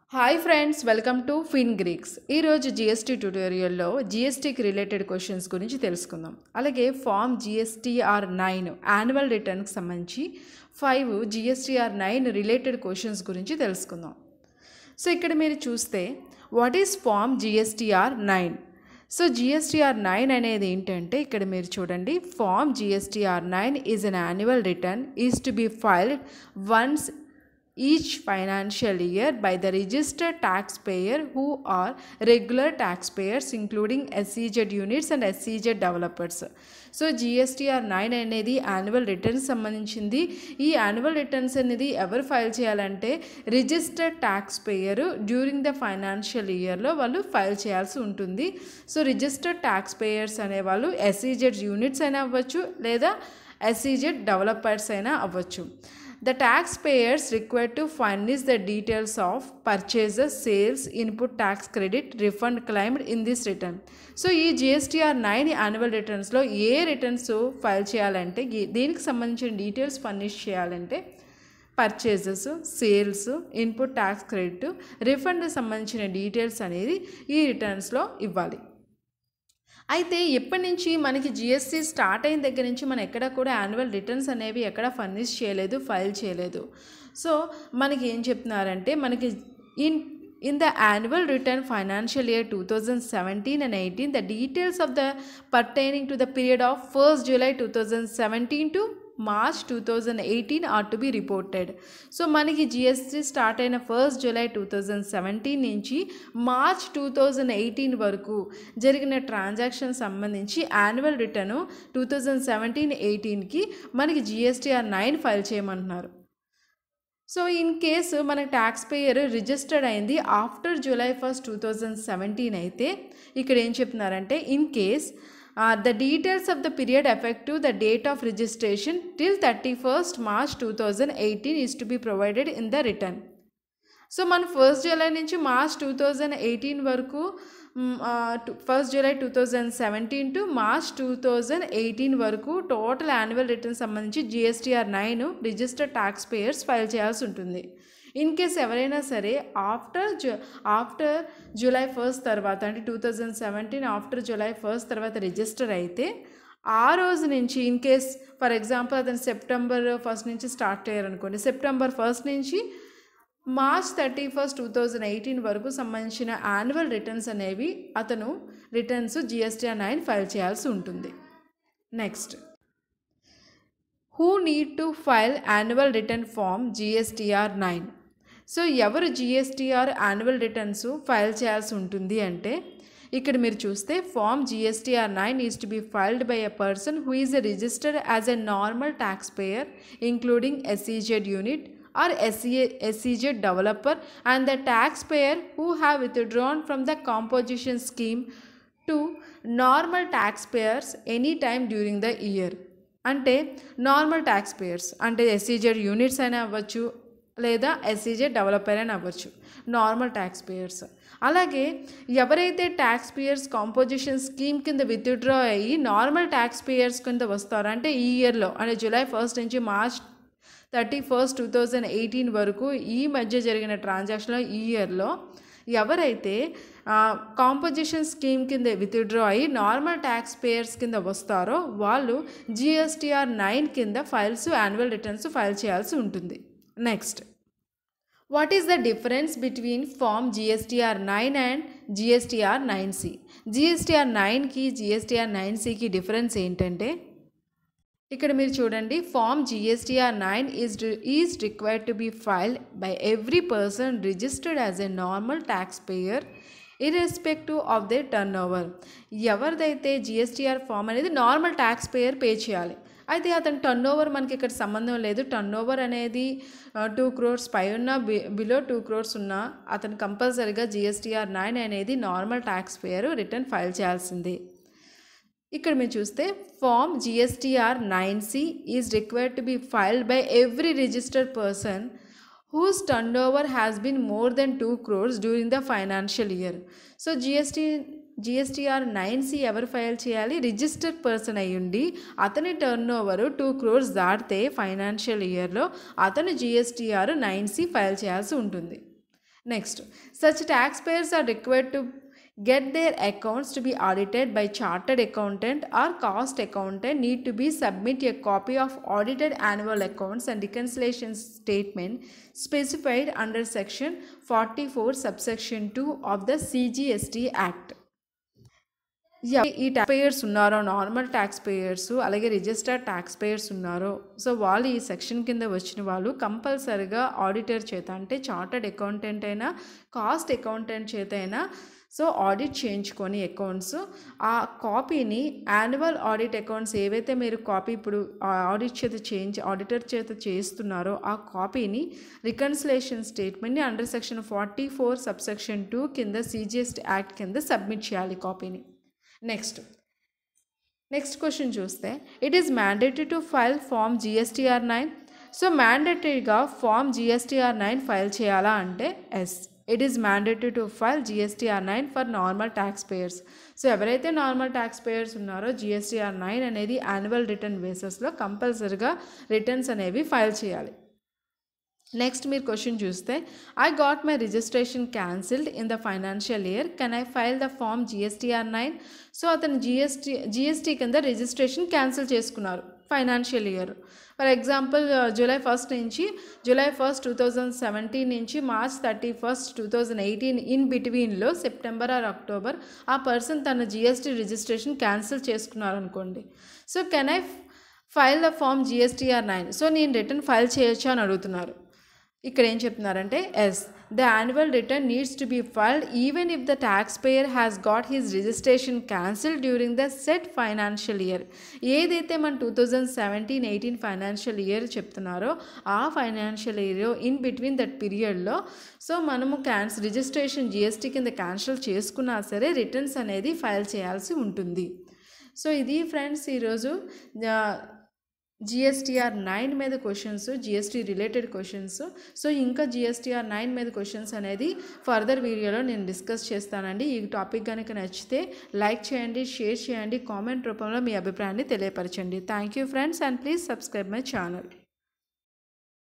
Hi friends welcome to Fin Greeks ఈరోజు GST ట్యూటోరియల్లో జిఎస్టీకి రిలేటెడ్ క్వశ్చన్స్ గురించి తెలుసుకుందాం అలాగే ఫామ్ జిఎస్టీఆర్ నైన్ యాన్యువల్ రిటర్న్కి సంబంధించి five GSTR nine related questions గురించి తెలుసుకుందాం సో ఇక్కడ మీరు చూస్తే what is form GSTR nine so GSTR nine అనేది ఏంటంటే ఇక్కడ మీరు చూడండి form GSTR nine is an annual return is to be filed once each financial year by the registered taxpayer who are regular taxpayers including SEZ units and SEZ developers. So GSTR nine అనేది annual returns సంబంధించింది ఈ annual returns అనేది ఎవరు file చేయాలంటే registered tax payer during the financial ఇయర్లో వాళ్ళు file చేయాల్సి ఉంటుంది సో రిజిస్టర్డ్ ట్యాక్స్ పేయర్స్ అనేవాళ్ళు ఎస్ఈజెడ్ యూనిట్స్ అయినా అవ్వచ్చు లేదా ఎస్ఈజెడ్ డెవలపర్స్ అయినా అవ్వచ్చు The taxpayers required to furnish the details of purchases, sales, input tax credit, refund claimed in this return. So ఈ జిఎస్టీఆర్ నైన్ యాన్యువల్ రిటర్న్స్లో ఏ రిటర్న్స్ ఫైల్ చేయాలంటే ఏ- దీనికి సంబంధించిన డీటెయిల్స్ ఫర్నిష్ చేయాలంటే purchases sales input tax credit refund సంబంధించిన details అనేది ఈ రిటర్న్స్లో ఇవ్వాలి అయితే ఎప్పటి నుంచి మనకి జిఎస్టీ స్టార్ట్ అయిన దగ్గర నుంచి మనం ఎక్కడ కూడా యాన్యువల్ రిటర్న్స్ అనేవి ఎక్కడ ఫర్నిష్ చేయలేదు ఫైల్ చేయలేదు సో మనకి ఏం చెప్తున్నారంటే మనకి in in the annual return financial year two thousand seventeen and eighteen the details of the pertaining to the period of first July two thousand seventeen to March two thousand eighteen are to be reported so మనకి GST start అయిన first July two thousand seventeen నుంచి March two thousand eighteen వరకు జరిగిన transaction సంబంధించి annual return two thousand seventeen ఎయిటీన్కి మనకి GSTR nine file చేయమంటున్నారు so in case మన ట్యాక్స్ పేయర్ రిజిస్టర్డ్ అయింది after July first two thousand seventeen అయితే ఇక్కడ ఏం చెప్తున్నారంటే in case the details of the period effective the date of registration till thirty first March two thousand eighteen is to be provided in the return so మన first July నుంచి March two thousand eighteen వరకు first July two thousand seventeen to March two thousand eighteen వరకు total annual return సంబంధించి GSTR nine registered tax payers file చేయాల్సి ఉంటుంది in case ఎవరైనా సరే after జు ఆఫ్టర్ జూలై ఫస్ట్ తర్వాత అంటే two thousand seventeen after July first తర్వాత రిజిస్టర్ అయితే ఆ రోజు నుంచి ఇన్ కేస్ ఫర్ ఎగ్జాంపుల్ అతను సెప్టెంబర్ ఫస్ట్ నుంచి స్టార్ట్ అయ్యారనుకోండి సెప్టెంబర్ ఫస్ట్ నుంచి March thirty first two thousand eighteen వరకు సంబంధించిన యాన్యువల్ రిటర్న్స్ అనేవి అతను రిటర్న్స్ జిఎస్టీఆర్ నైన్ ఫైల్ చేయాల్సి ఉంటుంది next who need to file annual return form GSTR nine so ఎవరు జిఎస్టీఆర్ యాన్యువల్ రిటర్న్స్ ఫైల్ చేయాల్సి ఉంటుంది అంటే ఇక్కడ మీరు చూస్తే form GSTR nine is to be filed by a person who is registered as a normal tax payer including SEZ unit or SEA, SEJ developer and the taxpayer who have withdrawn from the composition scheme to normal taxpayers anytime during the year అంటే normal tax payers అంటే SEZ units అయినా అవ్వచ్చు లేదా SEZ developer అయినా అవ్వచ్చు normal tax payers అలాగే ఎవరైతే tax payers composition scheme కింద విత్డ్రా అయ్యి నార్మల్ ట్యాక్స్ పేయర్స్ కింద వస్తారో అంటే ఈ ఇయర్లో అంటే జూలై ఫస్ట్ నుంచి March thirty first two thousand eighteen వరకు ఈ మధ్య జరిగిన ట్రాన్సాక్షన్లో ఈ ఇయర్లో ఎవరైతే కాంపోజిషన్ స్కీమ్ కింద విత్డ్రా అయ్యి నార్మల్ ట్యాక్స్ పేయర్స్ కింద వస్తారో వాళ్ళు జిఎస్టీఆర్ నైన్ కింద ఫైల్స్ యాన్యువల్ రిటర్న్స్ ఫైల్ చేయాల్సి ఉంటుంది next what is the difference between form GSTR nine and GSTR nine C GSTR నైన్కి జిఎస్టీఆర్ నైన్ సికి డిఫరెన్స్ ఏంటంటే ఇక్కడ మీరు చూడండి form GSTR nine is is required to be filed by every person registered as a normal tax payer irrespective of the turnover ఎవరిదైతే GSTR form అనేది normal tax payer pay చేయాలి అయితే అతని టర్న్ ఓవర్ మనకి ఇక్కడ సంబంధం లేదు turnover అనేది టూ క్రోర్స్ పై ఉన్న బి బిలో టూ క్రోర్స్ ఉన్న అతను కంపల్సరీగా జిఎస్టీఆర్ నైన్ అనేది normal tax payer return file చేయాల్సిందే ఇక్కడ మీరు చూస్తే form GSTR nine C is required to be filed by every registered person whose turnover has been more than two crores during the financial year so GST GSTR nine C ఎవరు file చేయాలి registered person అయ్యుండి అతని turn over two crores దాటితే financial ఇయర్లో అతను GSTR nine C file చేయాల్సి ఉంటుంది next such tax payers are required to get their accounts to be audited by chartered accountant or cost accountant need to be submit a copy of audited annual accounts and reconciliation statement specified under section 44 subsection 2 of the cgst act యా ఈ tax payers ఉన్నారో normal tax payers అలాగే registered tax payers ఉన్నారో so వాళ్ళు ఈ section కింద వచ్చిన వాళ్ళు కంపల్సరిగా ఆడిటర్ చేత అంటే చార్టర్డ్ అకౌంటెంట్ అయినా కాస్ట్ అకౌంటెంట్ చేత అయినా సో ఆడిట్ చేయించుకొని అకౌంట్స్ ఆ కాపీని యాన్యువల్ ఆడిట్ అకౌంట్స్ ఏవైతే మీరు కాపీ ఇప్పుడు ఆడిట్ చేత చేయించి ఆడిటర్ చేత చేస్తున్నారో ఆ కాపీని రికన్సిలేషన్ స్టేట్మెంట్ని under section forty four subsection two కింద సిజిఎస్టీ యాక్ట్ కింద సబ్మిట్ చేయాలి కాపీని నెక్స్ట్ నెక్స్ట్ క్వశ్చన్ చూస్తే it is mandatory to file form GSTR nine so మ్యాండేటరీగా ఫామ్ జిఎస్టీఆర్ నైన్ ఫైల్ చేయాలా అంటే yes it is mandatory to file GSTR nine for normal tax payers so ఎవరైతే normal tax payers ఉన్నారో GSTR nine అనేది annual return బేసిస్లో కంపల్సరిగా returns అనేవి file చేయాలి నెక్స్ట్ మీరు క్వశ్చన్ చూస్తే I got my registration cancelled in the financial year can I file the form GSTR nine so అతను జిఎస్టీ జిఎస్టీ కింద రిజిస్ట్రేషన్ క్యాన్సిల్ చేసుకున్నారు financial year for example July first నుంచి July first two thousand seventeen నుంచి March thirty first two thousand eighteen in బిట్వీన్లో September or October ఆ person తన GST registration cancel చేసుకున్నారు అనుకోండి so can I file the form GSTR nine so నేను return file చేయొచ్చా అని అడుగుతున్నారు ఇక్కడ ఏం చెప్తున్నారంటే as the annual return needs to be filed even if the taxpayer has got his registration cancel during the set financial year ఏదైతే మన two thousand seventeen eighteen financial year చెప్తున్నారో ఆ financial year in between that పీరియడ్లో so మనము cancel registration GST కింద cancel చేసుకున్నా సరే returns అనేది ఫైల్ చేయాల్సి ఉంటుంది సో ఇది ఫ్రెండ్స్ ఈరోజు జిఎస్టీఆర్ నైన్ మీద questions GST related questions so ఇంకా జిఎస్టీఆర్ నైన్ మీద క్వశ్చన్స్ అనేది ఫర్దర్ వీడియోలో నేను డిస్కస్ చేస్తానండి ఈ టాపిక్ కనుక నచ్చితే లైక్ చేయండి షేర్ చేయండి కామెంట్ రూపంలో మీ అభిప్రాయాన్ని తెలియపరచండి thank you friends and please subscribe my channel